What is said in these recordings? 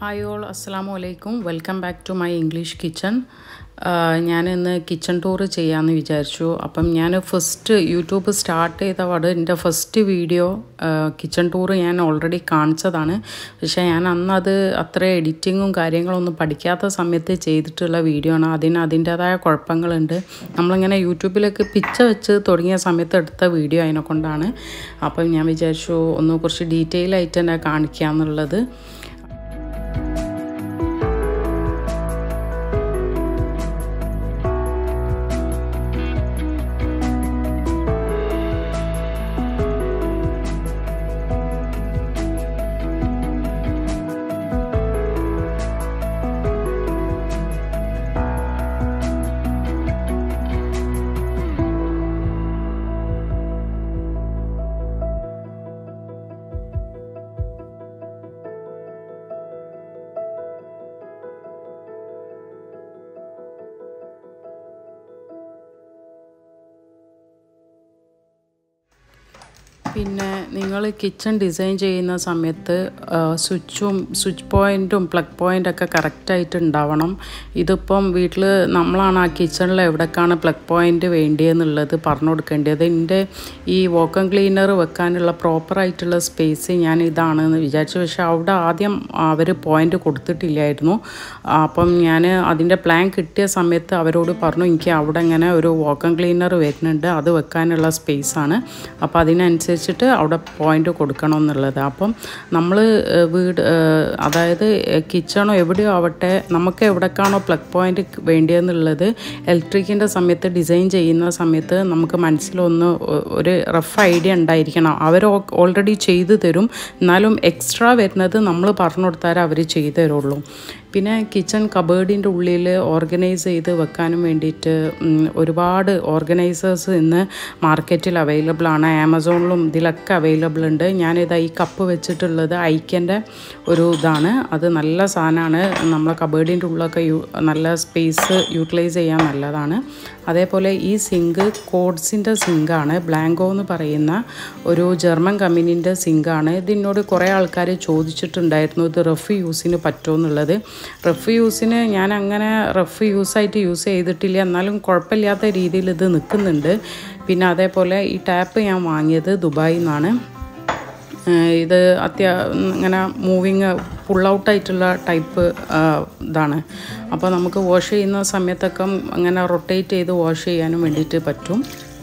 Hi all അസ്സാം വലൈക്കും welcome back to my English kitchen ഞാൻ ഇന്ന് കിച്ചൺ ടൂർ ചെയ്യാമെന്ന് വിചാരിച്ചു അപ്പം ഞാൻ ഫസ്റ്റ് യൂട്യൂബ് സ്റ്റാർട്ട് ചെയ്ത പാട് എൻ്റെ ഫസ്റ്റ് വീഡിയോ കിച്ചൺ ടൂർ ഞാൻ ഓൾറെഡി കാണിച്ചതാണ് പക്ഷേ ഞാൻ അന്ന് അത് അത്ര എഡിറ്റിങ്ങും കാര്യങ്ങളൊന്നും പഠിക്കാത്ത സമയത്ത് ചെയ്തിട്ടുള്ള വീഡിയോ ആണ് അതിന് അതിൻ്റേതായ കുഴപ്പങ്ങളുണ്ട് നമ്മളിങ്ങനെ യൂട്യൂബിലേക്ക് പിച്ച വെച്ച് തുടങ്ങിയ സമയത്ത് എടുത്ത വീഡിയോ അതിനെ കൊണ്ടാണ് അപ്പം ഞാൻ വിചാരിച്ചു ഒന്ന് കുറച്ച് ഡീറ്റെയിൽ ആയിട്ട് തന്നെ കാണിക്കാമെന്നുള്ളത് പിന്നെ നിങ്ങൾ കിച്ചൺ ഡിസൈൻ ചെയ്യുന്ന സമയത്ത് സ്വിച്ചും സ്വിച്ച് പോയിൻറ്റും പ്ലഗ് പോയിൻ്റൊക്കെ കറക്റ്റായിട്ട് ഉണ്ടാവണം ഇതിപ്പം വീട്ടിൽ നമ്മളാണ് ആ കിച്ചണിൽ എവിടേക്കാണ് പ്ലഗ് പോയിൻ്റ് വേണ്ടിയെന്നുള്ളത് പറഞ്ഞു കൊടുക്കേണ്ടത് എൻ്റെ ഈ വോക്കം ക്ലീനർ വെക്കാനുള്ള പ്രോപ്പറായിട്ടുള്ള സ്പേസ് ഞാൻ ഇതാണെന്ന് വിചാരിച്ചു പക്ഷേ അവിടെ ആദ്യം അവർ പോയിൻ്റ് കൊടുത്തിട്ടില്ലായിരുന്നു അപ്പം ഞാൻ അതിൻ്റെ പ്ലാൻ കിട്ടിയ സമയത്ത് അവരോട് പറഞ്ഞു എനിക്ക് അവിടെ ഇങ്ങനെ ഒരു വോക്കം ക്ലീനർ വരുന്നുണ്ട് അത് വെക്കാനുള്ള സ്പേസാണ് അപ്പോൾ അതിനനുസരിച്ച് വെച്ചിട്ട് അവിടെ പോയിൻ്റ് കൊടുക്കണം എന്നുള്ളത് അപ്പം നമ്മൾ വീട് അതായത് കിച്ചണോ എവിടെയോ ആവട്ടെ നമുക്ക് എവിടേക്കാണോ പ്ലഗ് പോയിൻ്റ് വേണ്ടിയെന്നുള്ളത് ഇലക്ട്രിക്കിൻ്റെ സമയത്ത് ഡിസൈൻ ചെയ്യുന്ന സമയത്ത് നമുക്ക് മനസ്സിലൊന്ന് ഒരു റഫ് ഐഡിയ ഉണ്ടായിരിക്കണം അവർ ഓൾറെഡി ചെയ്തു തരും എന്നാലും എക്സ്ട്രാ വരുന്നത് നമ്മൾ പറഞ്ഞു കൊടുത്താൽ അവർ ചെയ്തു തരുള്ളൂ പിന്നെ കിച്ചൺ കബേർഡിൻ്റെ ഉള്ളിൽ ഓർഗനൈസ് ചെയ്ത് വെക്കാനും വേണ്ടിയിട്ട് ഒരുപാട് ഓർഗനൈസേഴ്സ് ഇന്ന് മാർക്കറ്റിൽ അവൈലബിൾ ആണ് ആമസോണിലും ഇതിലൊക്കെ അവൈലബിൾ ഉണ്ട് ഞാനിതാ ഈ കപ്പ് വെച്ചിട്ടുള്ളത് ഐക്കൻ്റെ ഒരു ഇതാണ് അത് നല്ല സാധനമാണ് നമ്മളെ കബേർഡിൻ്റെ ഉള്ളിലൊക്കെ യു നല്ല സ്പേസ് യൂട്ടിലൈസ് ചെയ്യാൻ നല്ലതാണ് അതേപോലെ ഈ സിങ്ക് കോഡ്സിൻ്റെ സിങ്കാണ് ബ്ലാങ്കോ എന്ന് പറയുന്ന ഒരു ജർമ്മൻ കമ്പനീൻ്റെ സിങ്കാണ് ഇതിനോട് കുറേ ആൾക്കാർ ചോദിച്ചിട്ടുണ്ടായിരുന്നു ഇത് റഫ് യൂസിന് പറ്റുമോ എന്നുള്ളത് റഫ് യൂസിന് ഞാൻ അങ്ങനെ റഫ് യൂസായിട്ട് യൂസ് ചെയ്തിട്ടില്ല എന്നാലും കുഴപ്പമില്ലാത്ത രീതിയിൽ ഇത് നിൽക്കുന്നുണ്ട് പിന്നെ അതേപോലെ ഈ ടാപ്പ് ഞാൻ വാങ്ങിയത് ദുബായിൽ നിന്നാണ് ഇത് അത്യാ ഇങ്ങനെ മൂവിങ് പുൾ ഔട്ടായിട്ടുള്ള ടൈപ്പ് ഇതാണ് അപ്പോൾ നമുക്ക് വാഷ് ചെയ്യുന്ന സമയത്തൊക്കെ അങ്ങനെ റൊട്ടേറ്റ് ചെയ്ത് വാഷ് ചെയ്യാനും വേണ്ടിയിട്ട് പറ്റും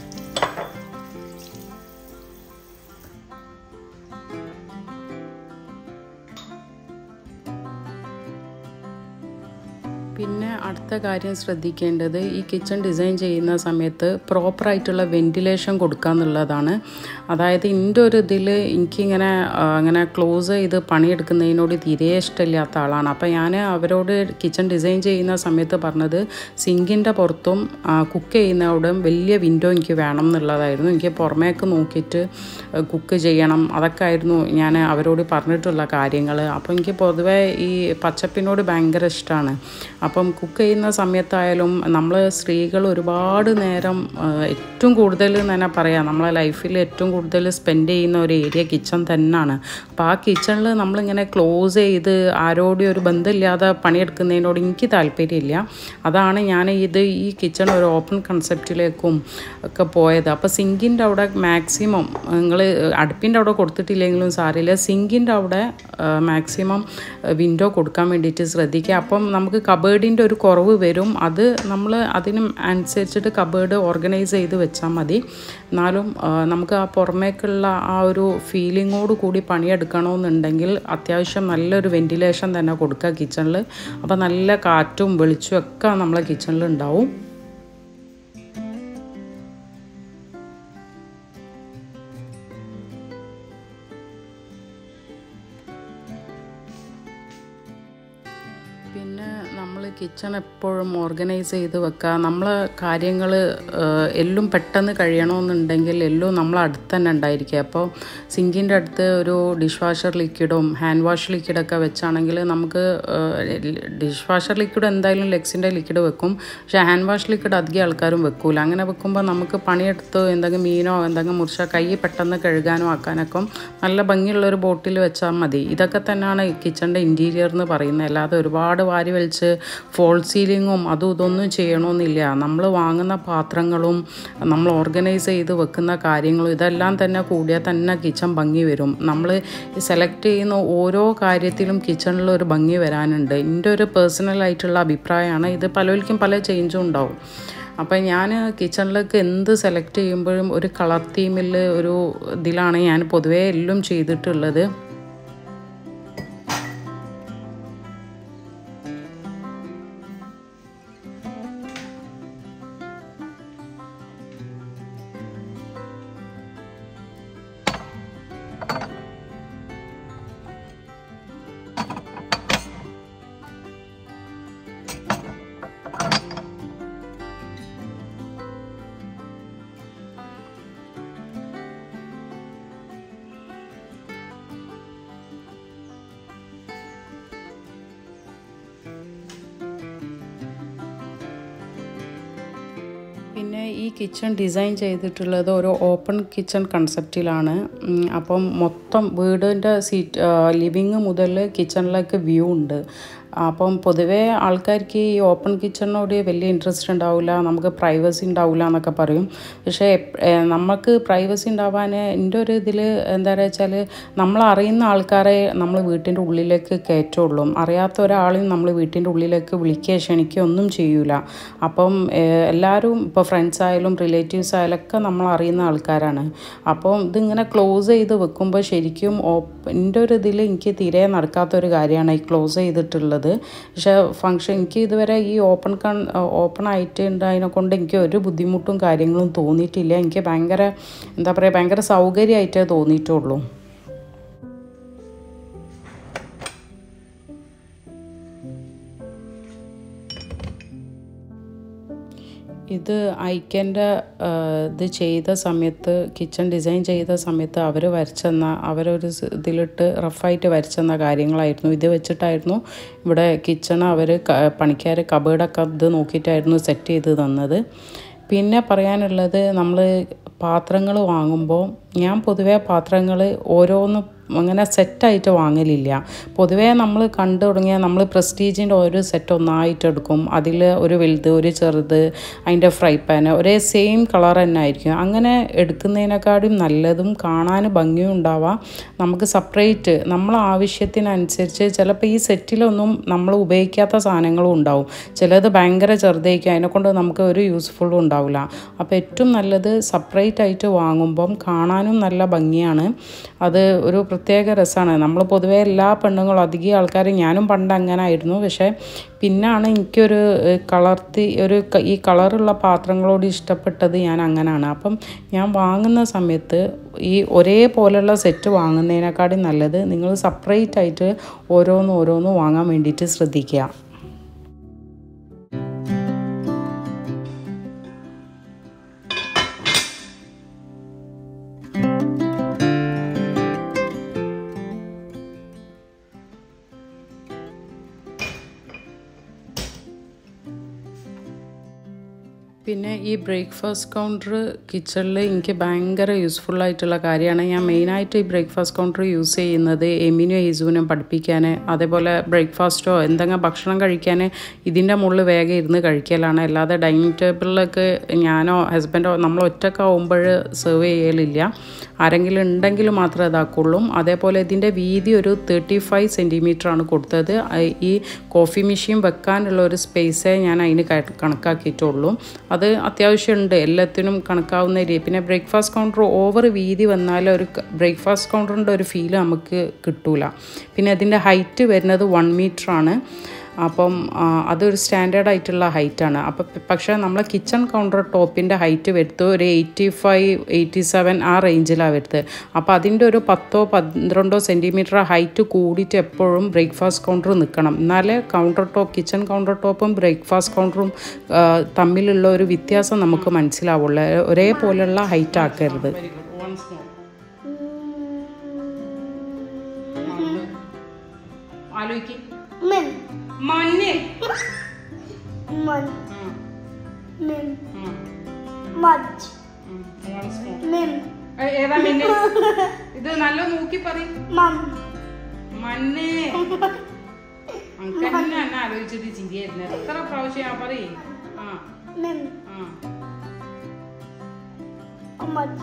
പിന്നെ അടുത്ത കാര്യം ശ്രദ്ധിക്കേണ്ടത് ഈ കിച്ചൺ ഡിസൈൻ ചെയ്യുന്ന സമയത്ത് പ്രോപ്പറായിട്ടുള്ള വെൻറ്റിലേഷൻ കൊടുക്കുക എന്നുള്ളതാണ് അതായത് എൻ്റെ ഒരു ഇതിൽ എനിക്കിങ്ങനെ അങ്ങനെ ക്ലോസ് ചെയ്ത് പണിയെടുക്കുന്നതിനോട് തീരെ ഇഷ്ടമില്ലാത്ത ആളാണ് അപ്പോൾ ഞാൻ അവരോട് കിച്ചൺ ഡിസൈൻ ചെയ്യുന്ന സമയത്ത് പറഞ്ഞത് സിങ്കിൻ്റെ പുറത്തും കുക്ക് ചെയ്യുന്നവിടെയും വലിയ വിൻഡോ എനിക്ക് വേണം എന്നുള്ളതായിരുന്നു എനിക്ക് പുറമേക്ക് നോക്കിയിട്ട് കുക്ക് ചെയ്യണം അതൊക്കെ ആയിരുന്നു ഞാൻ അവരോട് പറഞ്ഞിട്ടുള്ള കാര്യങ്ങൾ അപ്പോൾ എനിക്ക് പൊതുവേ ഈ പച്ചപ്പിനോട് ഭയങ്കര ഇഷ്ടമാണ് അപ്പം കുക്ക് ചെയ്യുന്ന സമയത്തായാലും നമ്മൾ സ്ത്രീകൾ ഒരുപാട് നേരം ഏറ്റവും കൂടുതൽ തന്നെ പറയാം നമ്മളെ ലൈഫിൽ ഏറ്റവും കൂടുതൽ സ്പെൻഡ് ചെയ്യുന്ന ഒരു ഏരിയ കിച്ചൺ തന്നെയാണ് അപ്പോൾ ആ കിച്ചണിൽ നമ്മളിങ്ങനെ ക്ലോസ് ചെയ്ത് ആരോടും ഒരു ബന്ധമില്ലാതെ പണിയെടുക്കുന്നതിനോട് എനിക്ക് താല്പര്യമില്ല അതാണ് ഞാൻ ഇത് ഈ കിച്ചൺ ഒരു ഓപ്പൺ കൺസെപ്റ്റിലേക്കും ഒക്കെ പോയത് അപ്പോൾ സിങ്കിൻ്റെ അവിടെ മാക്സിമം നിങ്ങൾ അടുപ്പിൻ്റെ അവിടെ കൊടുത്തിട്ടില്ലെങ്കിലും സാറില്ല സിങ്കിൻ്റെ അവിടെ മാക്സിമം വിൻഡോ കൊടുക്കാൻ വേണ്ടിയിട്ട് ശ്രദ്ധിക്കുക അപ്പം നമുക്ക് കബേർഡിൻ്റെ ഒരു കുറവ് വരും അത് നമ്മൾ അതിന് അനുസരിച്ചിട്ട് കബേർഡ് ഓർഗനൈസ് ചെയ്ത് വെച്ചാൽ മതി എന്നാലും നമുക്ക് ആ പുറമേക്കുള്ള ആ ഒരു ഫീലിങ്ങോട് കൂടി പണിയെടുക്കണമെന്നുണ്ടെങ്കിൽ അത്യാവശ്യം നല്ലൊരു വെൻറ്റിലേഷൻ തന്നെ കൊടുക്കുക കിച്ചണിൽ അപ്പോൾ നല്ല കാറ്റും വെളിച്ചും ഒക്കെ നമ്മളെ കിച്ചണിൽ ഉണ്ടാവും പിന്നെ നമ്മൾ കിച്ചൺ എപ്പോഴും ഓർഗനൈസ് ചെയ്ത് വെക്കുക നമ്മൾ കാര്യങ്ങൾ എല്ലാം പെട്ടെന്ന് കഴിയണമെന്നുണ്ടെങ്കിൽ എല്ലാം നമ്മൾ അടുത്ത് തന്നെ ഉണ്ടായിരിക്കുക അപ്പോൾ സിങ്കിൻ്റെ അടുത്ത് ഒരു ഡിഷ് വാഷർ ലിക്വിഡും ഹാൻഡ് വാഷ് ലിക്വിഡൊക്കെ വെച്ചാണെങ്കിൽ നമുക്ക് ഡിഷ് വാഷർ ലിക്വിഡ് എന്തായാലും ലെക്സിൻ്റെ ലിക്വിഡ് വെക്കും പക്ഷേ ഹാൻഡ് വാഷ് ലിക്വിഡ് അധികം ആൾക്കാരും വെക്കൂല അങ്ങനെ വെക്കുമ്പോൾ നമുക്ക് പണിയെടുത്ത് എന്തെങ്കിലും മീനോ എന്തെങ്കിലും മുറിച്ച കൈ പെട്ടെന്ന് കഴുകാനോ ആക്കാനൊക്കെ നല്ല ഭംഗിയുള്ളൊരു ബോട്ടിൽ വെച്ചാൽ മതി ഇതൊക്കെ തന്നെയാണ് കിച്ചണിൻ്റെ ഇൻറ്റീരിയർ എന്ന് പറയുന്നത് അല്ലാതെ ഒരുപാട് വാരി വലിച്ച് ഫോൾ സീലിങ്ങും അതും ഇതൊന്നും ചെയ്യണമെന്നില്ല നമ്മൾ വാങ്ങുന്ന പാത്രങ്ങളും നമ്മൾ ഓർഗനൈസ് ചെയ്ത് വെക്കുന്ന കാര്യങ്ങളും ഇതെല്ലാം തന്നെ കൂടിയാൽ തന്നെ കിച്ചൺ ഭംഗി വരും നമ്മൾ സെലക്ട് ചെയ്യുന്ന ഓരോ കാര്യത്തിലും കിച്ചണിൽ ഒരു ഭംഗി വരാനുണ്ട് എൻ്റെ ഒരു പേഴ്സണൽ ആയിട്ടുള്ള അഭിപ്രായമാണ് ഇത് പലർക്കും പല ചേഞ്ചും ഉണ്ടാവും അപ്പം ഞാൻ കിച്ചണിലേക്ക് എന്ത് സെലക്ട് ചെയ്യുമ്പോഴും ഒരു കളർ തീമിൽ ഒരു ഇതിലാണ് ഞാൻ പൊതുവേ എല്ലാം ചെയ്തിട്ടുള്ളത് പിന്നെ ഈ കിച്ചൺ ഡിസൈൻ ചെയ്തിട്ടുള്ളത് ഒരു ഓപ്പൺ കിച്ചൺ കൺസെപ്റ്റിലാണ് ഉം, അപ്പം മൊത്തം വീടിൻ്റെ സീറ്റ് ലിവിങ് മുതൽ കിച്ചണിലേക്ക് വ്യൂ ഉണ്ട് അപ്പം പൊതുവേ ആൾക്കാർക്ക് ഈ ഓപ്പൺ കിച്ചണിനോട് വലിയ ഇൻട്രസ്റ്റ് ഉണ്ടാവില്ല നമുക്ക് പ്രൈവസി ഉണ്ടാവില്ല എന്നൊക്കെ പറയും പക്ഷേ എപ്- ഏ, നമുക്ക് പ്രൈവസി ഉണ്ടാവാൻ എൻ്റെ ഒരു ഇതിൽ എന്താ പറയുക വെച്ചാൽ നമ്മൾ അറിയുന്ന ആൾക്കാരെ നമ്മൾ വീട്ടിൻ്റെ ഉള്ളിലേക്ക് കയറ്റുള്ളൂ അറിയാത്ത ഒരാളെയും നമ്മൾ വീട്ടിൻ്റെ ഉള്ളിലേക്ക് വിളിക്കുക ക്ഷണിക്കുക ഒന്നും ചെയ്യൂല അപ്പം ഏഹ്, എല്ലാവരും ഇപ്പോൾ ഫ്രണ്ട്സ് ആയാലും റിലേറ്റീവ്സ് ആയാലും ഒക്കെ നമ്മൾ അറിയുന്ന ആൾക്കാരാണ് അപ്പം ഇതിങ്ങനെ ക്ലോസ് ചെയ്ത് വെക്കുമ്പോൾ ശരിക്കും ഓപ്പ് എൻ്റെ ഒരു ഇതിൽ എനിക്ക് തീരെ നടക്കാത്തൊരു കാര്യമാണ് ഈ ക്ലോസ് ചെയ്തിട്ടുള്ളത് പക്ഷേ ഫങ്ഷൻ എനിക്ക് ഇതുവരെ ഈ ഓപ്പൺ കൺ ഓപ്പൺ ആയിട്ട് ഉണ്ടായതിനെ കൊണ്ട് എനിക്ക് ഒരു ബുദ്ധിമുട്ടും കാര്യങ്ങളും തോന്നിയിട്ടില്ല എനിക്ക് ഭയങ്കര എന്താ പറയുക ഭയങ്കര സൗകര്യമായിട്ടേ തോന്നിയിട്ടുള്ളൂ ഇത് ഐക്കൻ്റെ ഇത് ചെയ്ത സമയത്ത് കിച്ചൺ ഡിസൈൻ ചെയ്ത സമയത്ത് അവർ വരച്ചെന്ന അവരൊരു സ് ഇതിലിട്ട് റഫായിട്ട് വരച്ചെന്ന കാര്യങ്ങളായിരുന്നു ഇത് വെച്ചിട്ടായിരുന്നു ഇവിടെ കിച്ചൺ അവർ പണിക്കാർ കബേർഡൊക്കെ ഇത് നോക്കിയിട്ടായിരുന്നു സെറ്റ് ചെയ്ത് തന്നത് പിന്നെ പറയാനുള്ളത് നമ്മൾ പാത്രങ്ങൾ വാങ്ങുമ്പോൾ ഞാൻ പൊതുവേ പാത്രങ്ങൾ ഓരോന്നും അങ്ങനെ സെറ്റായിട്ട് വാങ്ങലില്ല പൊതുവേ നമ്മൾ കണ്ടു തുടങ്ങിയ നമ്മൾ പ്രസ്റ്റീജിൻ്റെ ഒരു സെറ്റ് ഒന്നായിട്ട് എടുക്കും അതിൽ ഒരു വലുത് ഒരു ചെറുത് അതിൻ്റെ ഫ്രൈ പാൻ ഒരേ സെയിം കളർ തന്നെ ആയിരിക്കും അങ്ങനെ എടുക്കുന്നതിനെക്കാളും നല്ലതും കാണാൻ ഭംഗിയും ഉണ്ടാവാം നമുക്ക് സെപ്പറേറ്റ് നമ്മളെ ആവശ്യത്തിനനുസരിച്ച് ചിലപ്പോൾ ഈ സെറ്റിലൊന്നും നമ്മൾ ഉപയോഗിക്കാത്ത സാധനങ്ങളും ഉണ്ടാവും ചിലത് ഭയങ്കര ചെറുതായിരിക്കും അതിനെക്കൊണ്ട് നമുക്ക് ഒരു യൂസ്ഫുള്ളും ഉണ്ടാവില്ല അപ്പോൾ ഏറ്റവും നല്ലത് സെപ്പറേറ്റ് ആയിട്ട് വാങ്ങുമ്പം കാണാനും നല്ല ഭംഗിയാണ് അത് ഒരു പ്രത്യേക രസമാണ് നമ്മൾ പൊതുവേ എല്ലാ പെണ്ണുങ്ങളും അധികം ആൾക്കാർ ഞാനും പണ്ട് അങ്ങനെ ആയിരുന്നു പക്ഷേ പിന്നാണ് എനിക്കൊരു ഏഹ്, കളർത്തി ഒരു ക- ഈ കളറുള്ള പാത്രങ്ങളോട് ഇഷ്ടപ്പെട്ടത് ഞാൻ അങ്ങനെയാണ് അപ്പം ഞാൻ വാങ്ങുന്ന സമയത്ത് ഈ ഒരേപോലെയുള്ള സെറ്റ് വാങ്ങുന്നതിനേക്കാളും നല്ലത് നിങ്ങൾ സെപ്പറേറ്റ് ആയിട്ട് ഓരോന്ന് ഓരോന്ന് വാങ്ങാൻ വേണ്ടിയിട്ട് ശ്രദ്ധിക്കുക പിന്നെ ഈ ബ്രേക്ക്ഫാസ്റ്റ് കൗണ്ടർ കിച്ചണിൽ എനിക്ക് ഭയങ്കര യൂസ്ഫുൾ ആയിട്ടുള്ള കാര്യമാണ് ഞാൻ മെയിനായിട്ട് ഈ ബ്രേക്ക്ഫാസ്റ്റ് കൗണ്ടർ യൂസ് ചെയ്യുന്നത് എമിനും ഏസുവിനും പഠിപ്പിക്കാൻ അതേപോലെ ബ്രേക്ക്ഫാസ്റ്റോ എന്തെങ്കിലും ഭക്ഷണം കഴിക്കാൻ ഇതിൻ്റെ മുകളിൽ വേഗം ഇരുന്ന് കഴിക്കലാണ് അല്ലാതെ ഡൈനിങ് ടേബിളിലൊക്കെ ഞാനോ ഹസ്ബൻഡോ നമ്മൾ ഒറ്റക്കാവുമ്പോൾ സെർവ് ചെയ്യലില്ല ആരെങ്കിലും ഉണ്ടെങ്കിൽ മാത്രമേ ഇതാക്കുള്ളൂ അതേപോലെ ഇതിൻ്റെ വീതി ഒരു തേർട്ടി ഫൈവ് സെൻറ്റിമീറ്റർ ആണ് കൊടുത്തത് ഐ- ഈ കോഫി മെഷീൻ വെക്കാനുള്ള ഒരു സ്പേസേ ഞാൻ അതിന് ക- കണക്കാക്കിയിട്ടുള്ളൂ അത് അത്യാവശ്യം ഉണ്ട് എല്ലാത്തിനും കണക്കാവുന്ന രീതി പിന്നെ ബ്രേക്ക്ഫാസ്റ്റ് കൗണ്ടർ ഓവർ വീതി വന്നാൽ ഒരു ബ്രേക്ക്ഫാസ്റ്റ് കൗണ്ടറിൻ്റെ ഒരു ഫീൽ നമുക്ക് കിട്ടൂല പിന്നെ അതിൻ്റെ ഹൈറ്റ് വരുന്നത് വൺ മീറ്റർ ആണ് അപ്പം ആ, അതൊരു സ്റ്റാൻഡേർഡ് ആയിട്ടുള്ള ഹൈറ്റാണ് അപ്പം പക്ഷേ നമ്മളെ കിച്ചൺ കൗണ്ടർ ടോപ്പിൻ്റെ ഹൈറ്റ് വരുത്ത് ഒരു എയ്റ്റി ഫൈവ് എയ്റ്റി സെവൻ ആ റേഞ്ചിലാണ് വരുന്നത് അപ്പോൾ അതിൻ്റെ ഒരു പത്തോ പന്ത്രണ്ടോ സെൻറ്റിമീറ്റർ ഹൈറ്റ് കൂടിയിട്ട് എപ്പോഴും ബ്രേക്ക്ഫാസ്റ്റ് കൗണ്ടർ നിൽക്കണം എന്നാലേ കൗണ്ടർ ടോപ്പ് കിച്ചൺ കൗണ്ടർ ടോപ്പും ബ്രേക്ക്ഫാസ്റ്റ് കൗണ്ടറും ആ, തമ്മിലുള്ള ഒരു വ്യത്യാസം നമുക്ക് മനസ്സിലാവുള്ളൂ ഒരേപോലെയുള്ള ഹൈറ്റ് ആക്കരുത് ആലോചിക്കും Min. മഞ്ഞ് Mun. Min. Mudge. Min. ഏതാ മിന്നെ ഇത് നല്ല നോക്കി പറയും Mum. മണ്ണ് അനക്ക് തന്നെ എന്നെ ആലോചിച്ചിട്ട് ചിരിയായിരുന്നു എത്ര പ്രാവശ്യം ഞാൻ പറയും ആ Min. ആ Mudge.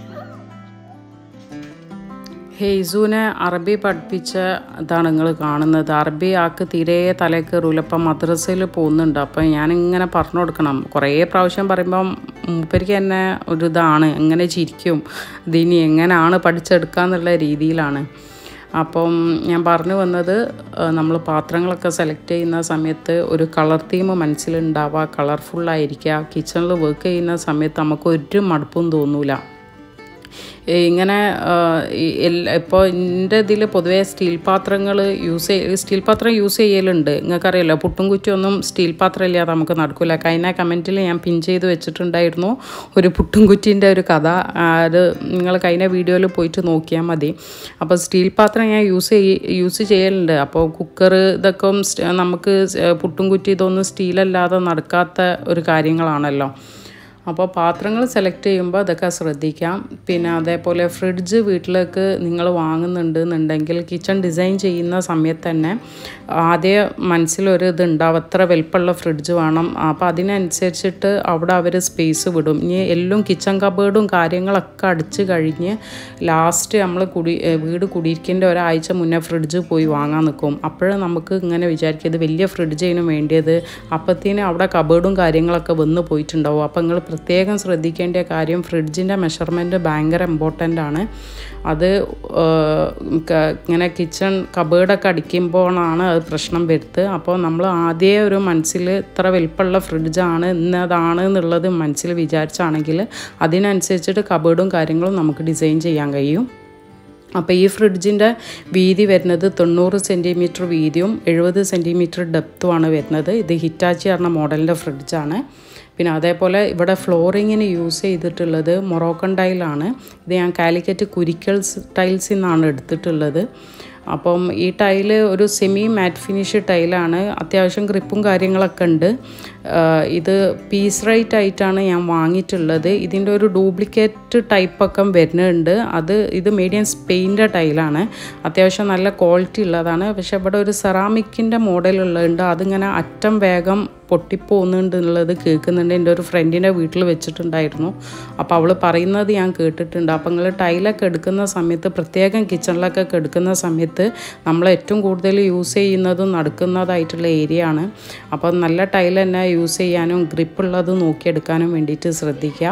ഹെയ്സൂനെ അറബി പഠിപ്പിച്ച ഇതാണ് നിങ്ങൾ കാണുന്നത് അറബി ആക്ക് തീരെ തലേ കയറൂല അപ്പം മദ്രസയിൽ പോകുന്നുണ്ട് അപ്പം ഞാനിങ്ങനെ പറഞ്ഞു കൊടുക്കണം കുറേ പ്രാവശ്യം പറയുമ്പം മൂപ്പരിക്ക് തന്നെ ഒരു ഇതാണ് എങ്ങനെ ചിരിക്കും ഇതിനി എങ്ങനെയാണ് പഠിച്ചെടുക്കുക രീതിയിലാണ് അപ്പം ഞാൻ പറഞ്ഞു വന്നത് നമ്മൾ പാത്രങ്ങളൊക്കെ സെലക്ട് ചെയ്യുന്ന സമയത്ത് ഒരു കളർ തീം മനസ്സിലുണ്ടാവുക കളർഫുള്ളായിരിക്കുക കിച്ചണിൽ വർക്ക് ചെയ്യുന്ന സമയത്ത് നമുക്ക് ഒരു മടുപ്പും തോന്നൂല ഈ ഇങ്ങനെ ഇപ്പോൾ എൻ്റെ ഇതിൽ പൊതുവേ സ്റ്റീൽ പാത്രങ്ങൾ യൂസ് ചെയ്യ സ്റ്റീൽ പാത്രം യൂസ് ചെയ്യലുണ്ട് നിങ്ങൾക്കറിയാലോ പുട്ടും കുറ്റിയൊന്നും സ്റ്റീൽ പാത്രം ഇല്ലാതെ നമുക്ക് നടക്കില്ല കഴിഞ്ഞ കമൻറ്റിൽ ഞാൻ പിൻ ചെയ്ത് വെച്ചിട്ടുണ്ടായിരുന്നു ഒരു പുട്ടും കുറ്റീൻ്റെ ഒരു കഥ ആ, അത് നിങ്ങൾ കഴിഞ്ഞ വീഡിയോയിൽ പോയിട്ട് നോക്കിയാൽ മതി അപ്പോൾ സ്റ്റീൽ പാത്രം ഞാൻ യൂസ് ചെയ്യ യൂസ് ചെയ്യലുണ്ട് അപ്പോൾ കുക്കർ ഇതൊക്കെ സ്റ്റ്- നമുക്ക് സ്- പുട്ടും കുറ്റി ഇതൊന്നും സ്റ്റീലല്ലാതെ നടക്കാത്ത ഒരു കാര്യങ്ങളാണല്ലോ അപ്പോൾ പാത്രങ്ങൾ സെലക്ട് ചെയ്യുമ്പോൾ അതൊക്കെ ശ്രദ്ധിക്കാം പിന്നെ അതേപോലെ ഫ്രിഡ്ജ് വീട്ടിലേക്ക് നിങ്ങൾ വാങ്ങുന്നുണ്ട് എന്നുണ്ടെങ്കിൽ കിച്ചൺ ഡിസൈൻ ചെയ്യുന്ന സമയത്ത് തന്നെ ആദ്യം മനസ്സിലൊരു ഇത് ഉണ്ടാവും എത്ര വലിപ്പമുള്ള ഫ്രിഡ്ജ് വേണം അപ്പോൾ അതിനനുസരിച്ചിട്ട് അവിടെ അവർ സ്പേസ് വിടും ഇനി എല്ലാം കിച്ചൺ കബേർഡും കാര്യങ്ങളൊക്കെ അടിച്ച് കഴിഞ്ഞ് ലാസ്റ്റ് നമ്മൾ കുടി ഏ, വീട് കുടിയിരിക്കേണ്ട ഒരാഴ്ച മുന്നേ ഫ്രിഡ്ജ് പോയി വാങ്ങാൻ നിൽക്കും അപ്പോഴും നമുക്ക് ഇങ്ങനെ വിചാരിക്കും ഇത് വലിയ ഫ്രിഡ്ജാണ് വേണ്ടിയത് അപ്പത്തേന് അവിടെ കബേർഡും കാര്യങ്ങളൊക്കെ വന്ന് പോയിട്ടുണ്ടാവും അപ്പോൾ നിങ്ങൾ പ്രത്യേകം ശ്രദ്ധിക്കേണ്ട കാര്യം ഫ്രിഡ്ജിൻ്റെ മെഷർമെൻറ്റ് ഭയങ്കര ഇമ്പോർട്ടൻ്റ് ആണ് അത് ഏഹ്, ക- ഇങ്ങനെ കിച്ചൺ കബേർഡൊക്കെ അടിക്കുമ്പോഴാണ് അത് പ്രശ്നം വരുത്തുക അപ്പോൾ നമ്മൾ ആദ്യമേ ഒരു മനസ്സിൽ ഇത്ര വലിപ്പമുള്ള ഫ്രിഡ്ജാണ് ഇന്നതാണ് എന്നുള്ളത് മനസ്സിൽ വിചാരിച്ചാണെങ്കിൽ അതിനനുസരിച്ചിട്ട് കബേർഡും കാര്യങ്ങളും നമുക്ക് ഡിസൈൻ ചെയ്യാൻ കഴിയും അപ്പോൾ ഈ ഫ്രിഡ്ജിൻ്റെ വീതി വരുന്നത് തൊണ്ണൂറ് സെൻറ്റിമീറ്റർ വീതിയും എഴുപത് സെൻറ്റിമീറ്റർ ഡെപ്തുമാണ് വരുന്നത് ഇത് ഹിറ്റാച്ചി പറഞ്ഞ മോഡലിൻ്റെ ഫ്രിഡ്ജാണ് പിന്നെ അതേപോലെ ഇവിടെ ഫ്ലോറിങ്ങിന് യൂസ് ചെയ്തിട്ടുള്ളത് മൊറോക്കൻ ടൈലാണ് ഇത് ഞാൻ കാലിക്കറ്റ് കുരിക്കൽസ് ടൈൽസിൽ നിന്നാണ് എടുത്തിട്ടുള്ളത് അപ്പം ഈ ടൈല് ഒരു സെമി മാറ്റ് ഫിനിഷ് ടൈലാണ് അത്യാവശ്യം ഗ്രിപ്പും കാര്യങ്ങളൊക്കെ ഉണ്ട് ആഹ് ഇത് പീസ് റൈറ്റ് ആയിട്ടാണ് ഞാൻ വാങ്ങിയിട്ടുള്ളത് ഇതിൻ്റെ ഒരു ഡ്യൂപ്ലിക്കേറ്റ് ടൈപ്പൊക്കെ വരുന്നുണ്ട് അത് ഇത് മീഡിയം സ്പെയിൻ്റെ ടൈലാണ് അത്യാവശ്യം നല്ല ക്വാളിറ്റി ഉള്ളതാണ് പക്ഷേ ഇവിടെ ഒരു സെറാമിക്കിൻ്റെ മോഡലുള്ളതുണ്ട് അതിങ്ങനെ അറ്റം വേഗം പൊട്ടിപ്പോകുന്നുണ്ട് എന്നുള്ളത് കേൾക്കുന്നുണ്ട് എൻ്റെ ഒരു ഫ്രണ്ടിൻ്റെ വീട്ടിൽ വെച്ചിട്ടുണ്ടായിരുന്നു അപ്പോൾ അവൾ പറയുന്നത് ഞാൻ കേട്ടിട്ടുണ്ട് അപ്പോൾ നിങ്ങൾ ടൈലൊക്കെ എടുക്കുന്ന സമയത്ത് പ്രത്യേകം കിച്ചണിലൊക്കെ എടുക്കുന്ന സമയത്ത് നമ്മൾ ഏറ്റവും കൂടുതൽ യൂസ് ചെയ്യുന്നതും നടക്കുന്നതായിട്ടുള്ള ഏരിയ ആണ് അപ്പോൾ നല്ല ടൈൽ തന്നെ യൂസ് ചെയ്യാനും ഗ്രിപ്പുള്ളത് നോക്കിയെടുക്കാനും വേണ്ടിയിട്ട് ശ്രദ്ധിക്കുക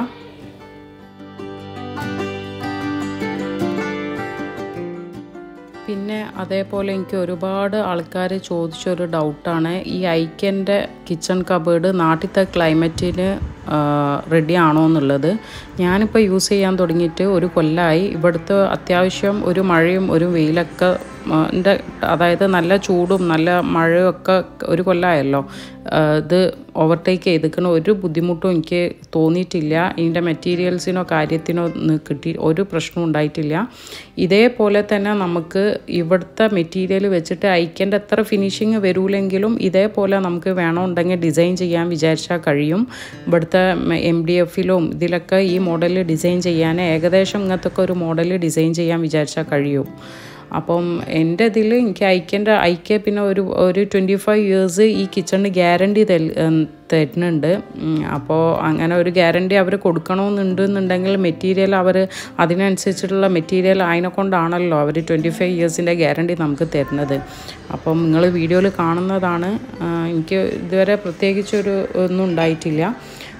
പിന്നെ അതേപോലെ എനിക്ക് ഒരുപാട് ആൾക്കാർ ചോദിച്ചൊരു ഡൗട്ടാണ് ഈ ഐക്കൻ്റെ കിച്ചൺ കബേർഡ് നാട്ടിലത്തെ ക്ലൈമറ്റിന് റെഡി ആണോ എന്നുള്ളത് ഞാനിപ്പോൾ യൂസ് ചെയ്യാൻ തുടങ്ങിയിട്ട് ഒരു കൊല്ലമായി ഇവിടുത്തെ അത്യാവശ്യം ഒരു മഴയും ഒരു വെയിലൊക്കെ ആ, ൻ്റെ അതായത് നല്ല ചൂടും നല്ല മഴയും ഒക്കെ ഒരു കൊല്ലമായല്ലോ ആ, ഇത് ഓവർടേക്ക് ചെയ്തിരിക്കണ ഒരു ബുദ്ധിമുട്ടും എനിക്ക് തോന്നിയിട്ടില്ല ഇതിൻ്റെ മെറ്റീരിയൽസിനോ കാര്യത്തിനോ ഒന്നും കിട്ടി ഒരു പ്രശ്നവും ഉണ്ടായിട്ടില്ല ഇതേപോലെ തന്നെ നമുക്ക് ഇവിടുത്തെ മെറ്റീരിയൽ വെച്ചിട്ട് ഐക്കൻ്റെ എത്ര ഫിനിഷിങ് വരൂലെങ്കിലും ഇതേപോലെ നമുക്ക് വേണമെന്നുണ്ടെങ്കിൽ ഡിസൈൻ ചെയ്യാൻ വിചാരിച്ചാൽ കഴിയും ഇവിടുത്തെ എം ഡി എഫിലും ഇതിലൊക്കെ ഈ മോഡൽ ഡിസൈൻ ചെയ്യാൻ ഏകദേശം ഇങ്ങനത്തെ ഒക്കെ ഒരു മോഡൽ ഡിസൈൻ ചെയ്യാൻ വിചാരിച്ചാൽ കഴിയും അപ്പം എൻ്റെ ഇതിൽ എനിക്ക് ഐക്കൻ്റെ ഐക്യ പിന്നെ ഒരു ഒരു ട്വൻറ്റി ഫൈവ് ഇയേഴ്സ് ഈ കിച്ചണിന് ഗ്യാരണ്ടി തരുന്നുണ്ട് ഉം, അപ്പോൾ അങ്ങനെ ഒരു ഗ്യാരണ്ടി അവർ കൊടുക്കണമെന്നുണ്ട് എന്നുണ്ടെങ്കിൽ മെറ്റീരിയൽ അവർ അതിനനുസരിച്ചിട്ടുള്ള മെറ്റീരിയൽ അതിനെ കൊണ്ടാണല്ലോ അവർ ട്വൻറ്റി ഫൈവ് ഇയേഴ്സിൻ്റെ ഗ്യാരണ്ടി നമുക്ക് തരുന്നത് അപ്പം നിങ്ങൾ വീഡിയോയിൽ കാണുന്നതാണ് ആ, എനിക്ക് ഇതുവരെ പ്രത്യേകിച്ചൊരു ഒന്നും ഉണ്ടായിട്ടില്ല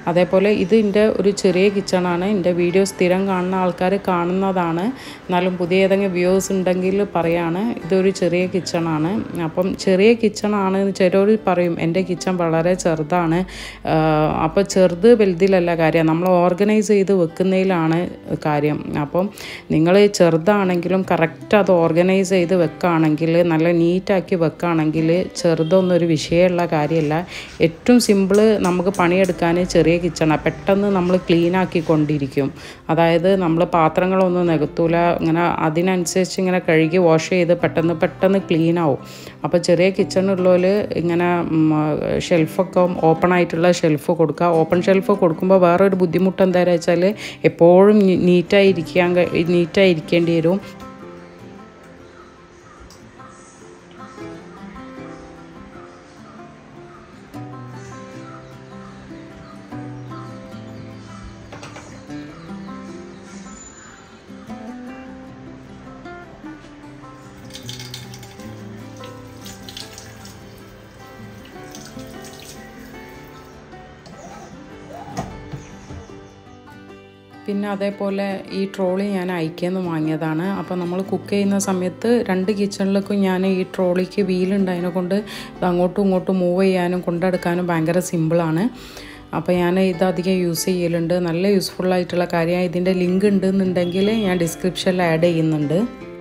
അതേപോലെ ഇത് എൻ്റെ ഒരു ചെറിയ കിച്ചണാണ് എൻ്റെ വീഡിയോ സ്ഥിരം കാണുന്ന ആൾക്കാർ കാണുന്നതാണ് എന്നാലും പുതിയ ഏതെങ്കിലും വ്യൂസ് ഉണ്ടെങ്കിൽ പറയാണ് ഇതൊരു ചെറിയ കിച്ചണാണ് അപ്പം ചെറിയ കിച്ചണാണ് ചിലർ പറയും എൻ്റെ കിച്ചൺ വളരെ ചെറുതാണ് അപ്പോൾ ചെറുത് വലുതിലല്ല കാര്യം നമ്മൾ ഓർഗനൈസ് ചെയ്ത് വെക്കുന്നതിലാണ് കാര്യം അപ്പം നിങ്ങൾ ചെറുതാണെങ്കിലും കറക്റ്റ് അത് ഓർഗനൈസ് ചെയ്ത് വെക്കുകയാണെങ്കിൽ നല്ല നീറ്റാക്കി വെക്കുകയാണെങ്കിൽ ചെറുതൊന്നും ഒരു വിഷയമുള്ള കാര്യമല്ല ഏറ്റവും സിമ്പിള് നമുക്ക് പണിയെടുക്കാൻ ചെറിയ കിച്ചണാണ് പെട്ടെന്ന് നമ്മൾ ക്ലീൻ ആക്കി കൊണ്ടിരിക്കും അതായത് നമ്മൾ പാത്രങ്ങളൊന്നും നികത്തൂല ഇങ്ങനെ അതിനനുസരിച്ച് ഇങ്ങനെ കഴുകി വാഷ് ചെയ്ത് പെട്ടെന്ന് പെട്ടെന്ന് ക്ലീൻ ആവും അപ്പോൾ ചെറിയ കിച്ചണുള്ളവർ ഇങ്ങനെ ഷെൽഫൊക്കെ ഓപ്പൺ ആയിട്ടുള്ള ഷെൽഫ് കൊടുക്കുക ഓപ്പൺ ഷെൽഫ് കൊടുക്കുമ്പോൾ വേറൊരു ബുദ്ധിമുട്ട് എന്താണെന്ന് വെച്ചാൽ എപ്പോഴും നീറ്റായിരിക്കാൻ നീറ്റായിരിക്കേണ്ടി വരും പിന്നെ അതേപോലെ ഈ ട്രോളി ഞാൻ ഐക്യെന്ന് വാങ്ങിയതാണ് അപ്പോൾ നമ്മൾ കുക്ക് ചെയ്യുന്ന സമയത്ത് രണ്ട് കിച്ചണിലേക്കും ഞാൻ ഈ ട്രോളിക്ക് വീലുണ്ടതിനെ കൊണ്ട് ഇത് അങ്ങോട്ടും ഇങ്ങോട്ടും മൂവ് ചെയ്യാനും കൊണ്ടെടുക്കാനും ഭയങ്കര സിമ്പിളാണ് അപ്പോൾ ഞാൻ ഇത് അധികം യൂസ് ചെയ്യലുണ്ട് നല്ല യൂസ്ഫുൾ ആയിട്ടുള്ള കാര്യമാണ് ഇതിൻ്റെ ലിങ്ക് ഉണ്ടെന്നുണ്ടെങ്കിൽ ഞാൻ ഡിസ്ക്രിപ്ഷനിൽ ആഡ് ചെയ്യുന്നുണ്ട്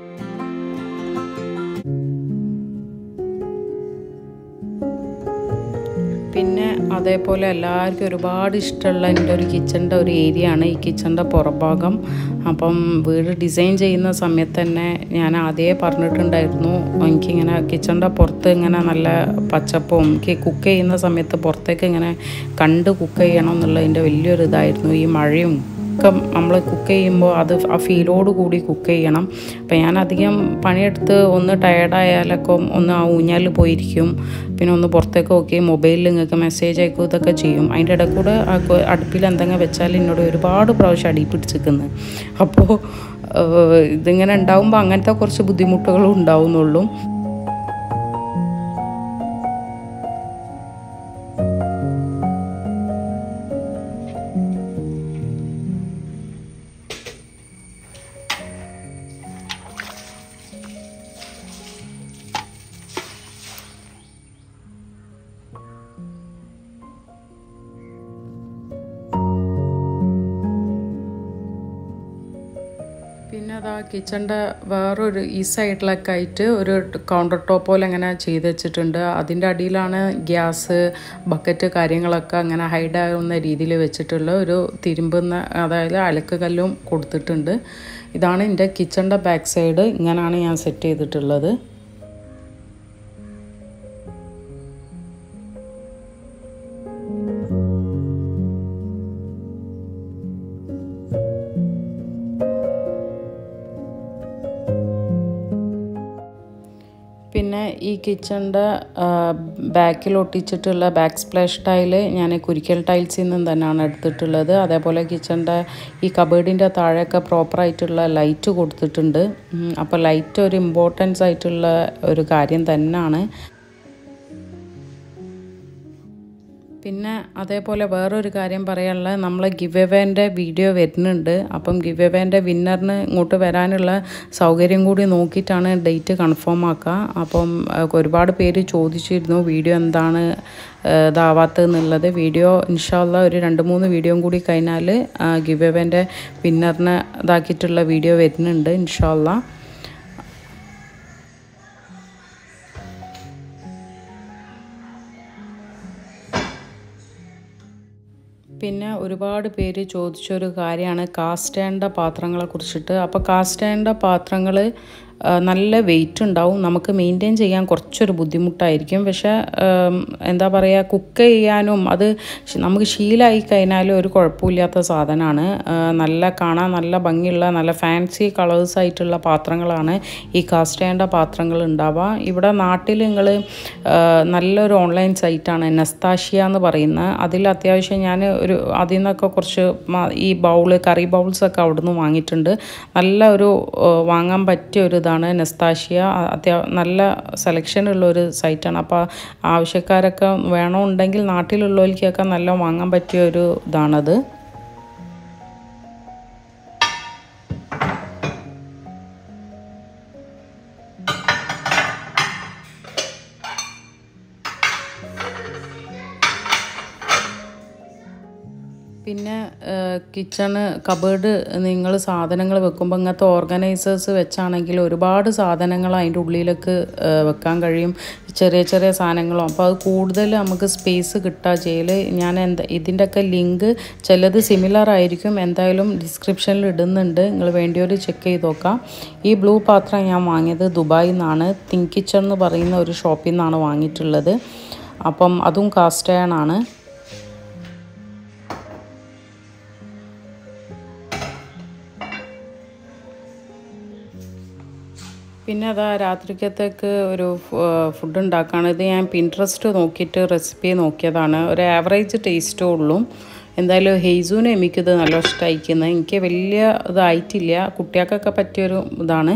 പിന്നെ അതേപോലെ എല്ലാവർക്കും ഒരുപാട് ഇഷ്ടമുള്ള എൻ്റെ ഒരു കിച്ചണിൻ്റെ ഒരു ഏരിയ ആണ് ഈ കിച്ചണിൻ്റെ പുറഭാഗം അപ്പം വീട് ഡിസൈൻ ചെയ്യുന്ന സമയത്ത് തന്നെ ഞാൻ ആദ്യമേ പറഞ്ഞിട്ടുണ്ടായിരുന്നു എനിക്കിങ്ങനെ കിച്ചണിൻ്റെ പുറത്ത് ഇങ്ങനെ നല്ല പച്ചപ്പും എനിക്ക് കുക്ക് ചെയ്യുന്ന സമയത്ത് പുറത്തേക്ക് ഇങ്ങനെ കണ്ട് കുക്ക് ചെയ്യണം എന്നുള്ളതിൻ്റെ വലിയൊരു ഇതായിരുന്നു ഈ മഴയും ഒക്കെ നമ്മൾ കുക്ക് ചെയ്യുമ്പോൾ അത് ആ ഫീലോട് കൂടി കുക്ക് ചെയ്യണം അപ്പം ഞാൻ അധികം പണിയെടുത്ത് ഒന്ന് ടയർഡായാലൊക്കെ ഒന്ന് ആ ഊഞ്ഞാൽ പോയിരിക്കും പിന്നെ ഒന്ന് പുറത്തേക്ക് നോക്കി മൊബൈലിൽ നിങ്ങൾക്ക് മെസ്സേജ് അയക്കും ഇതൊക്കെ ചെയ്യും അതിൻ്റെ ഇടയിൽ കൂടെ അടുപ്പിൽ എന്തെങ്കിലും വെച്ചാൽ എന്നോട് ഒരുപാട് പ്രാവശ്യം അടി പിടിച്ചിരിക്കുന്നത് അപ്പോൾ ഇതിങ്ങനെ ഉണ്ടാകുമ്പോൾ അങ്ങനത്തെ കുറച്ച് ബുദ്ധിമുട്ടുകളും ഉണ്ടാവുന്നുള്ളൂ പിന്നെ അതാ കിച്ചണിൻ്റെ വേറൊരു ഈ സൈഡിലൊക്കെ ആയിട്ട് ഒരു കൗണ്ടർ ടോപ്പ് പോലെ അങ്ങനെ ചെയ്ത് വെച്ചിട്ടുണ്ട് അതിൻ്റെ അടിയിലാണ് ഗ്യാസ് ബക്കറ്റ് കാര്യങ്ങളൊക്കെ അങ്ങനെ ഹൈഡ് ആകുന്ന രീതിയിൽ വെച്ചിട്ടുള്ള ഒരു തിരുമ്പുന്ന അതായത് അലക്ക് കല്ലും കൊടുത്തിട്ടുണ്ട് ഇതാണ് എൻ്റെ കിച്ചണിൻ്റെ ബാക്ക് സൈഡ് ഇങ്ങനെയാണ് ഞാൻ സെറ്റ് ചെയ്തിട്ടുള്ളത് പിന്നെ ഈ കിച്ചണിൻ്റെ ബാക്കിൽ ഒട്ടിച്ചിട്ടുള്ള ബാക്ക് സ്പ്ലാഷ് ടൈല് ഞാൻ കുരിക്കൽ ടൈൽസിൽ നിന്ന് തന്നെയാണ് എടുത്തിട്ടുള്ളത് അതേപോലെ കിച്ചണിൻ്റെ ഈ കബേർഡിൻ്റെ താഴെയൊക്കെ പ്രോപ്പറായിട്ടുള്ള ലൈറ്റ് കൊടുത്തിട്ടുണ്ട് അപ്പോൾ ലൈറ്റ് ഒരു ഇമ്പോർട്ടൻസ് ആയിട്ടുള്ള ഒരു കാര്യം തന്നെയാണ് പിന്നെ അതേപോലെ വേറൊരു കാര്യം പറയാനുള്ളത് നമ്മൾ ഗിവ് എവേൻ്റെ വീഡിയോ വരുന്നുണ്ട് അപ്പം ഗിവ് എവേൻ്റെ വിന്നറിന് ഇങ്ങോട്ട് വരാനുള്ള സൗകര്യം കൂടി നോക്കിയിട്ടാണ് ഡേറ്റ് കൺഫേം ആക്കുക അപ്പം ഒരുപാട് പേര് ചോദിച്ചിരുന്നു വീഡിയോ എന്താണ് ഇതാവാത്തതെന്നുള്ളത് വീഡിയോ ഇൻഷാല്ല ഒരു രണ്ട് മൂന്ന് വീഡിയോയും കൂടി കഴിഞ്ഞാൽ ഗിവ് എവേൻ്റെ വിന്നറിന് ഇതാക്കിയിട്ടുള്ള വീഡിയോ വരുന്നുണ്ട് ഇൻഷാല്ല പിന്നെ ഒരുപാട് പേര് ചോദിച്ചൊരു കാര്യമാണ് കാസ്റ്റേണ്ട പാത്രങ്ങളെ കുറിച്ചിട്ട് അപ്പോൾ കാസ്റ്റേണ്ട പാത്രങ്ങൾ നല്ല വെയിറ്റ് ഉണ്ടാവും നമുക്ക് മെയിൻറ്റെയിൻ ചെയ്യാൻ കുറച്ചൊരു ബുദ്ധിമുട്ടായിരിക്കും പക്ഷേ എന്താ പറയുക കുക്ക് ചെയ്യാനും അത് നമുക്ക് ശീലമായി കഴിഞ്ഞാൽ ഒരു കുഴപ്പമില്ലാത്ത സാധനമാണ് നല്ല കാണാൻ നല്ല ഭംഗിയുള്ള നല്ല ഫാൻസി കളേഴ്സ് ആയിട്ടുള്ള പാത്രങ്ങളാണ് ഈ കാസ്റ്റേണ്ട പാത്രങ്ങൾ ഉണ്ടാവുക ഇവിടെ നാട്ടിൽ നിങ്ങൾ നല്ലൊരു ഓൺലൈൻ സൈറ്റാണ് നെസ്താഷ്യ എന്ന് പറയുന്ന അതിൽ അത്യാവശ്യം ഞാൻ ഒരു അതിൽ നിന്നൊക്കെ കുറച്ച് ഈ ബൗള് കറി ബൗൾസൊക്കെ അവിടെ നിന്ന് വാങ്ങിയിട്ടുണ്ട് നല്ല ഒരു വാങ്ങാൻ പറ്റിയ ഒരു ഇതാണ് ഇതാണ് നെസ്താഷ്യ അത്യാ നല്ല സെലക്ഷൻ ഉള്ള ഒരു സൈറ്റാണ് അപ്പോൾ ആവശ്യക്കാരൊക്കെ വേണമെന്നുണ്ടെങ്കിൽ നാട്ടിലുള്ളവർക്കൊക്കെ നല്ല വാങ്ങാൻ പറ്റിയ ഒരു ഇതാണത് പിന്നെ കിച്ചണ് കബേർഡ് നിങ്ങൾ സാധനങ്ങൾ വെക്കുമ്പോൾ ഇങ്ങനത്തെ ഓർഗനൈസേഴ്സ് വെച്ചാണെങ്കിൽ ഒരുപാട് സാധനങ്ങൾ അതിൻ്റെ ഉള്ളിലേക്ക് ഏഹ്, വെക്കാൻ കഴിയും ചെറിയ ചെറിയ സാധനങ്ങളും അപ്പോൾ അത് കൂടുതൽ നമുക്ക് സ്പേസ് കിട്ടുക ചെയ്യൽ ഞാൻ എന്താ ഇതിൻ്റെയൊക്കെ ലിങ്ക് ചിലത് സിമിലർ ആയിരിക്കും എന്തായാലും ഡിസ്ക്രിപ്ഷനിൽ ഇടുന്നുണ്ട് നിങ്ങൾ വേണ്ടിയൊരു ചെക്ക് ചെയ്ത് നോക്കാം ഈ ബ്ലൂ പാത്രം ഞാൻ വാങ്ങിയത് ദുബായിൽ നിന്നാണ് തിങ്ക് കിച്ചൺ എന്ന് പറയുന്ന ഒരു ഷോപ്പിൽ നിന്നാണ് വാങ്ങിയിട്ടുള്ളത് അപ്പം അതും കാസ്റ്റ് അയൺ ആണ് പിന്നെ അതാ രാത്രിക്കത്തേക്ക് ഒരു ഫുഡ് ഉണ്ടാക്കുകയാണ് ഇത് ഞാൻ പിൻട്രസ്റ്റ് നോക്കിയിട്ട് റെസിപ്പി നോക്കിയതാണ് ഒരു ആവറേജ് ടേസ്റ്റേ ഉള്ളൂ എന്തായാലും ഹെയ്സൂന് എനിക്കിത് നല്ല ഇഷ്ടമായിരിക്കുന്നത് എനിക്ക് വലിയ ഇതായിട്ടില്ല കുട്ടികൾക്കൊക്കെ പറ്റിയൊരു ഇതാണ്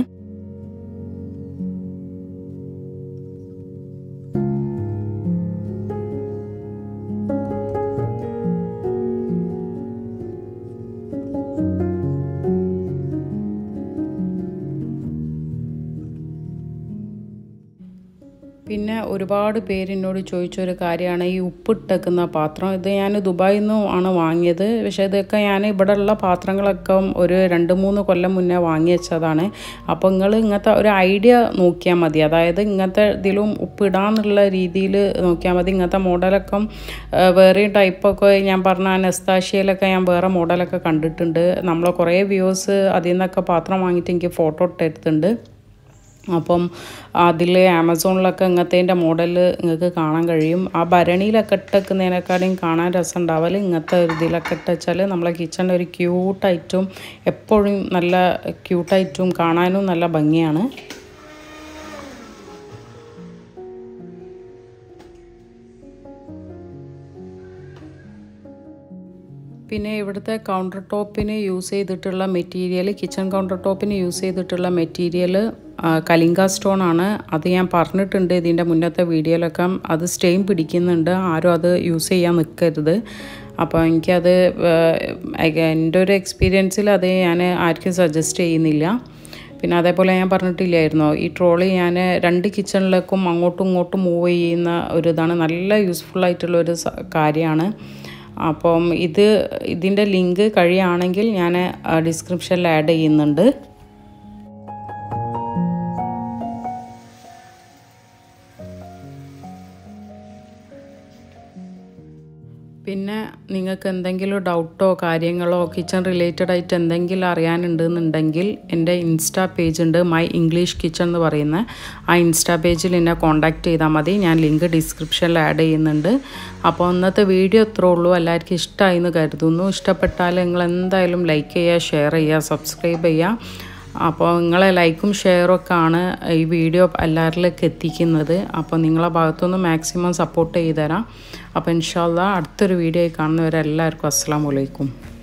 പിന്നെ ഒരുപാട് പേര് എന്നോട് ചോദിച്ചൊരു കാര്യമാണ് ഈ ഉപ്പിട്ടേക്കുന്ന പാത്രം ഇത് ഞാൻ ദുബായിൽ നിന്നും ആണ് വാങ്ങിയത് പക്ഷേ ഇതൊക്കെ ഞാൻ ഇവിടെ ഉള്ള പാത്രങ്ങളൊക്കെ ഒരു രണ്ട് മൂന്ന് കൊല്ലം മുന്നേ വാങ്ങി വെച്ചതാണ് അപ്പോൾ നിങ്ങൾ ഇങ്ങനത്തെ ഒരു ഐഡിയ നോക്കിയാൽ മതി അതായത് ഇങ്ങനത്തെ ഇതിലും ഉപ്പിടാന്നുള്ള രീതിയിൽ നോക്കിയാൽ മതി ഇങ്ങനത്തെ മോഡലൊക്കെ ആ, വേറെയും ടൈപ്പൊക്കെ ഞാൻ പറഞ്ഞ നെസ്താഷ്യയിലൊക്കെ ഞാൻ വേറെ മോഡലൊക്കെ കണ്ടിട്ടുണ്ട് നമ്മളെ കുറേ വ്യൂസ് അതിൽ നിന്നൊക്കെ പാത്രം വാങ്ങിയിട്ട് എനിക്ക് ഫോട്ടോ ഇട്ടെടുത്തിട്ടുണ്ട് അപ്പം അതിൽ ആമസോണിലൊക്കെ ഇങ്ങനത്തേൻ്റെ മോഡൽ നിങ്ങൾക്ക് കാണാൻ കഴിയും ആ ഭരണിയിലൊക്കെ ഇട്ടേക്കുന്നതിനേക്കാളും കാണാൻ രസം ഉണ്ടാവല് ഇങ്ങനത്തെ ഒരു ഇതിലൊക്കെ ഇട്ടുവെച്ചാൽ നമ്മളെ കിച്ചണിൽ ഒരു ക്യൂട്ടായിട്ടും എപ്പോഴും നല്ല ക്യൂട്ടായിട്ടും കാണാനും നല്ല ഭംഗിയാണ് പിന്നെ ഇവിടുത്തെ കൗണ്ടർ ടോപ്പിന് യൂസ് ചെയ്തിട്ടുള്ള മെറ്റീരിയൽ കിച്ചൺ കൗണ്ടർ ടോപ്പിന് യൂസ് ചെയ്തിട്ടുള്ള മെറ്റീരിയൽ കലിംഗ സ്റ്റോൺ ആണ് അത് ഞാൻ പറഞ്ഞിട്ടുണ്ട് ഇതിൻ്റെ മുന്നത്തെ വീഡിയോയിലൊക്കെ അത് സ്റ്റെയിൻ പിടിക്കുന്നുണ്ട് ആരും അത് യൂസ് ചെയ്യാൻ നിൽക്കരുത് അപ്പോൾ എനിക്കത് ഏഹ്, എൻ്റെ ഒരു എക്സ്പീരിയൻസിൽ അത് ഞാൻ ആർക്കും സജസ്റ്റ് ചെയ്യുന്നില്ല പിന്നെ അതേപോലെ ഞാൻ പറഞ്ഞിട്ടില്ലായിരുന്നോ ഈ ട്രോളി ഞാൻ രണ്ട് കിച്ചണിലേക്കും അങ്ങോട്ടും ഇങ്ങോട്ടും മൂവ് ചെയ്യുന്ന ഒരു ഇതാണ് നല്ല യൂസ്ഫുൾ ആയിട്ടുള്ള ഒരു സ- കാര്യമാണ് അപ്പം ഇത് ഇതിൻ്റെ ലിങ്ക് കഴിയുകയാണെങ്കിൽ ഞാൻ ഡിസ്ക്രിപ്ഷനിൽ ആഡ് ചെയ്യുന്നുണ്ട് പിന്നെ നിങ്ങൾക്ക് എന്തെങ്കിലും ഡൗട്ടോ കാര്യങ്ങളോ കിച്ചൺ റിലേറ്റഡ് ആയിട്ട് എന്തെങ്കിലും അറിയാനുണ്ടെന്നുണ്ടെങ്കിൽ എൻ്റെ ഇൻസ്റ്റാ പേജ് ഉണ്ട് മൈ ഇംഗ്ലീഷ് കിച്ചൺ എന്ന് പറയുന്ന ആ ഇൻസ്റ്റാ പേജിൽ എന്നെ കോൺടാക്റ്റ് ചെയ്താൽ മതി ഞാൻ ലിങ്ക് ഡിസ്ക്രിപ്ഷനിൽ ആഡ് ചെയ്യുന്നുണ്ട് അപ്പോൾ ഇന്നത്തെ വീഡിയോ ഇത്രേ ഉള്ളൂ എല്ലാവർക്കും ഇഷ്ടമായി എന്ന് കരുതുന്നു ഇഷ്ടപ്പെട്ടാൽ നിങ്ങൾ എന്തായാലും ലൈക്ക് ചെയ്യുക ഷെയർ ചെയ്യുക സബ്സ്ക്രൈബ് ചെയ്യുക അപ്പോൾ നിങ്ങളെ ലൈക്കും ഷെയറും ഒക്കെ ആണ് ഈ വീഡിയോ എല്ലാവരിലേക്ക് എത്തിക്കുന്നത് അപ്പോൾ നിങ്ങളെ ഭാഗത്തുനിന്ന് മാക്സിമം സപ്പോർട്ട് ചെയ്തു തരാം അപ്പോൾ ഇൻഷാല്ല അടുത്തൊരു വീഡിയോ കാണുന്നവരെല്ലാവർക്കും അസ്സാം വലൈക്കും